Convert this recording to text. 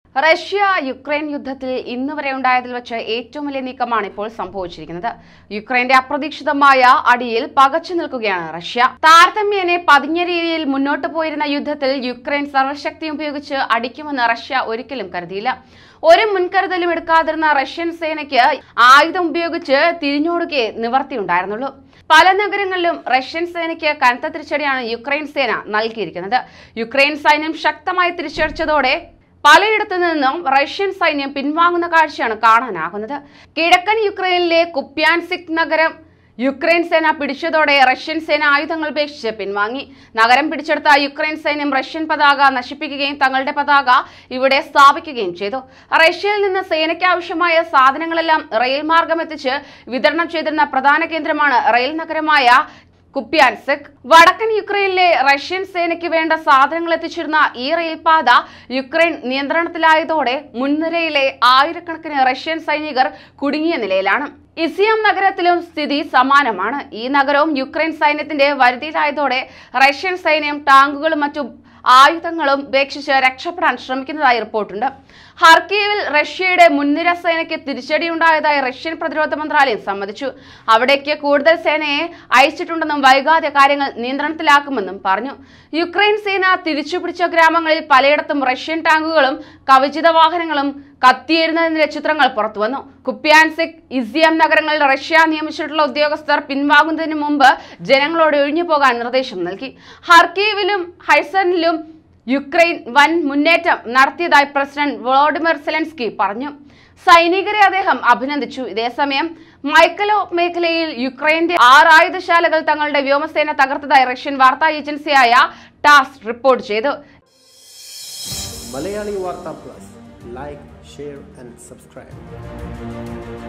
Russia Ukraine യുദ്ധത്തിൽ ഇന്ന് വരെ ഉണ്ടായതിൽ വെച്ച് ഏറ്റവും വലിയ നീക്കമാണ് ഇപ്പോൾ സംഭവിച്ചിരിക്കുന്നത് യുക്രൈന്റെ അപ്രതീക്ഷിതമായ അടിയിൽ പകച്ചു നിൽക്കുകയാണ് റഷ്യ താരതമ്യേനെ പതിഞ്ഞ രീതിയിൽ മുന്നോട്ട് പോയിരുന്ന യുദ്ധത്തിൽ യുക്രൈൻ സർവശക്തിയും ഉപയോഗിച്ച് അടിക്കുമെന്ന് റഷ്യ ഒരിക്കലും കരുതിയില്ല ഒരു മുൻകരുതലും എടുക്കാതിരുന്ന റഷ്യൻ സേനയ്ക്ക് ആയുധം ഉപയോഗിച്ച് തിരിഞ്ഞോടുകയെ നിവർത്തിയുണ്ടായിരുന്നുള്ളൂ പല നഗരങ്ങളിലും റഷ്യൻ സേനയ്ക്ക് കനത്ത തിരിച്ചടിയാണ് യുക്രൈൻ സേന നൽകിയിരിക്കുന്നത് യുക്രൈൻ സൈന്യം ശക്തമായി തിരിച്ചടിച്ചതോടെ പലയിടത്തു നിന്നും റഷ്യൻ സൈന്യം പിൻവാങ്ങുന്ന കാഴ്ചയാണ് കാണാനാകുന്നത് കിഴക്കൻ യുക്രൈനിലെ കുപ്യാൻസിക് നഗരം യുക്രൈൻ സേന പിടിച്ചതോടെ റഷ്യൻ സേന ആയുധങ്ങൾ ഉപേക്ഷിച്ച് പിൻവാങ്ങി നഗരം പിടിച്ചെടുത്ത യുക്രൈൻ സൈന്യം റഷ്യൻ പതാക നശിപ്പിക്കുകയും തങ്ങളുടെ പതാക ഇവിടെ സ്ഥാപിക്കുകയും ചെയ്തു റഷ്യയിൽ നിന്ന് സേനയ്ക്ക് ആവശ്യമായ സാധനങ്ങളെല്ലാം റെയിൽ മാർഗം എത്തിച്ച് വിതരണം ചെയ്തിരുന്ന പ്രധാന കേന്ദ്രമാണ് റെയിൽ നഗരമായ കുപ്യാൻസെക് വടക്കൻ യുക്രൈനിലെ റഷ്യൻ സേനയ്ക്ക് വേണ്ട സാധനങ്ങൾ എത്തിച്ചിരുന്ന ഈ റെയിൽപാത യുക്രൈൻ നിയന്ത്രണത്തിലായതോടെ മുൻനിരയിലെ ആയിരക്കണക്കിന് റഷ്യൻ സൈനികർ കുടുങ്ങിയ നിലയിലാണ് ഇസിയം നഗരത്തിലും സ്ഥിതി സമാനമാണ് ഈ നഗരവും യുക്രൈൻ സൈന്യത്തിന്റെ വരുതിയിലായതോടെ റഷ്യൻ സൈന്യം ടാങ്കുകളും മറ്റു ആയുധങ്ങളും ഉപേക്ഷിച്ച് രക്ഷപ്പെടാൻ ശ്രമിക്കുന്നതായി റിപ്പോർട്ടുണ്ട് ഹർക്കീവിൽ റഷ്യയുടെ മുൻനിര സേനയ്ക്ക് തിരിച്ചടിയുണ്ടായതായി റഷ്യൻ പ്രതിരോധ മന്ത്രാലയം സമ്മതിച്ചു അവിടേക്ക് കൂടുതൽ സേനയെ അയച്ചിട്ടുണ്ടെന്നും വൈകാതെ കാര്യങ്ങൾ നിയന്ത്രണത്തിലാക്കുമെന്നും പറഞ്ഞു യുക്രൈൻ സേന തിരിച്ചുപിടിച്ച ഗ്രാമങ്ങളിൽ പലയിടത്തും റഷ്യൻ ടാങ്കുകളും കവചിത വാഹനങ്ങളും കത്തിയേരുന്നതിന്റെ ചിത്രങ്ങൾ പുറത്തുവന്നു കുപ്യാൻസിക് ഇസിയം നഗരങ്ങളിൽ റഷ്യ നിയമിച്ചിട്ടുള്ള ഉദ്യോഗസ്ഥർ പിൻവാങ്ങുന്നതിന് മുമ്പ് ജനങ്ങളോട് ഒഴിഞ്ഞു പോകാൻ നിർദ്ദേശം നൽകി ഹർക്കീവിലും ഹൈസനിലും യുക്രൈൻ വൻ മുന്നേറ്റം നടത്തിയതായി പ്രസിഡന്റ് വോളോഡിമിർ സെലൻസ്കി പറഞ്ഞു സൈനികരെ അദ്ദേഹം അഭിനന്ദിച്ചു ഇതേസമയം മൈക്കലോ മേഖലയിൽ യുക്രൈന്റെ ആറ് ആയുധശാലകൾ തങ്ങളുടെ വ്യോമസേന തകർത്തതായി റഷ്യൻ വാർത്താ ഏജൻസിയായ ടാസ് റിപ്പോർട്ട് ചെയ്തു Malayali Vartha plus like share and subscribe